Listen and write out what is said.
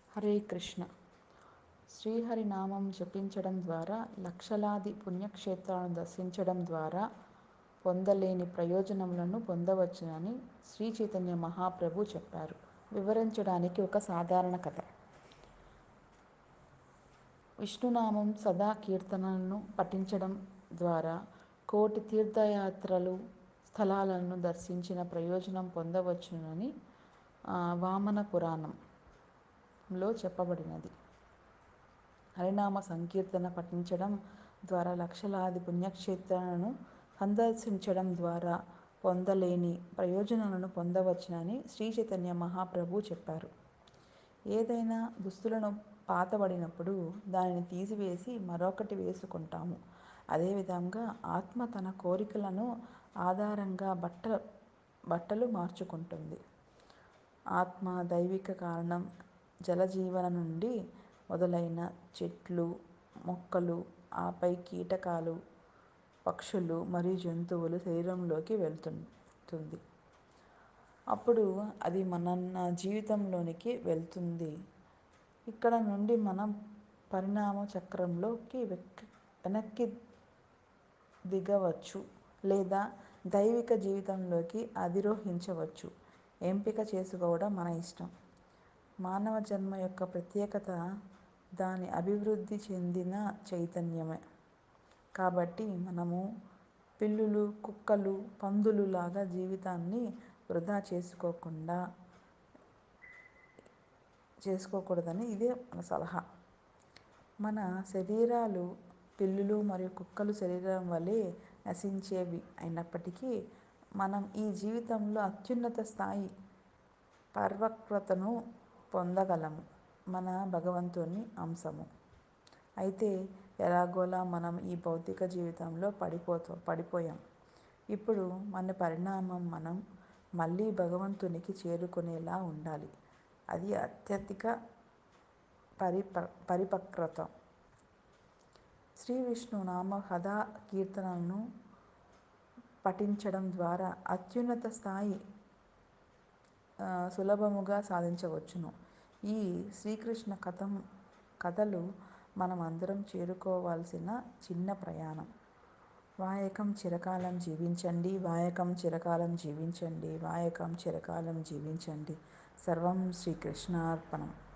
హరే కృష్ణ శ్రీహరి నామం జపించడం ద్వారా లక్షలాది పుణ్యక్షేత్రాలను దర్శించడం ద్వారా పొందలేని ప్రయోజనములను పొందవచ్చునని శ్రీ చైతన్య మహాప్రభు చెప్పారు వివరించడానికి ఒక సాధారణ కథ విష్ణునామం సదా కీర్తనలను పఠించడం ద్వారా కోటి తీర్థయాత్రలు స్థలాలను దర్శించిన ప్రయోజనం పొందవచ్చునని వామన పురాణంలో చెప్పబడినది. హరినామ సంకీర్తన పఠించడం ద్వారా లక్షలాది పుణ్యక్షేత్రాలను సందర్శించడం ద్వారా పొందలేని ప్రయోజనాలను పొందవచ్చునని శ్రీ చైతన్య మహాప్రభు చెప్పారు. ఏదైనా దుస్తులను పాతబడినప్పుడు దానిని తీసివేసి మరొకటి వేసుకొంటాము. అదేవిధంగా ఆత్మ తన కోరికలను ఆధారంగా బట్టలు మార్చుకుంటుంది. ఆత్మ దైవిక కారణం జలజీవన నుండి మొదలైన చెట్లు, మొక్కలు, ఆపై కీటకాలు, పక్షులు మరియు జంతువుల శరీరంలోకి వెళుతుంది. అప్పుడు అది మన జీవితంలోకి వెళుతుంది. ఇక్కడి నుండి మనం పరిణామ చక్రంలోకి వెనక్కి దిగవచ్చు లేదా దైవిక జీవితంలోకి అధిరోహించవచ్చు. ఎంపిక చేసుకోవడం మన ఇష్టం. మానవ జన్మ యొక్క ప్రత్యేకత దాని అభివృద్ధి చెందిన చైతన్యమే. కాబట్టి మనము పిల్లులు, కుక్కలు, పందుల లాగా జీవితాన్ని వృథా చేసుకోకూడదని ఇది మన సలహా. మన శరీరాలు పిల్లులు మరియు కుక్కల శరీరం వలె నశించేవి అయినప్పటికీ మనం ఈ జీవితంలో అత్యున్నత స్థాయి పరిపక్వతను పొందగలము. మనం భగవంతుని అంశము. అయితే ఎలాగోలా మనం ఈ భౌతిక జీవితంలో పడిపోయాం. ఇప్పుడు మన పరిణామం మనం మళ్ళీ భగవంతునికి చేరుకునేలా ఉండాలి. అది అత్యధిక పరిపక్వత. శ్రీ విష్ణు నామ సదా కీర్తనలను పఠించడం ద్వారా అత్యున్నత స్థాయి సులభముగా సాధించవచ్చును. ఈ శ్రీకృష్ణ కథలు మనం అందరం చేరుకోవలసిన చిన్న ప్రయాణం. వాయకం చిరకాలం జీవించండి వాయకం చిరకాలం జీవించండి వాయకం చిరకాలం జీవించండి సర్వం శ్రీకృష్ణార్పణం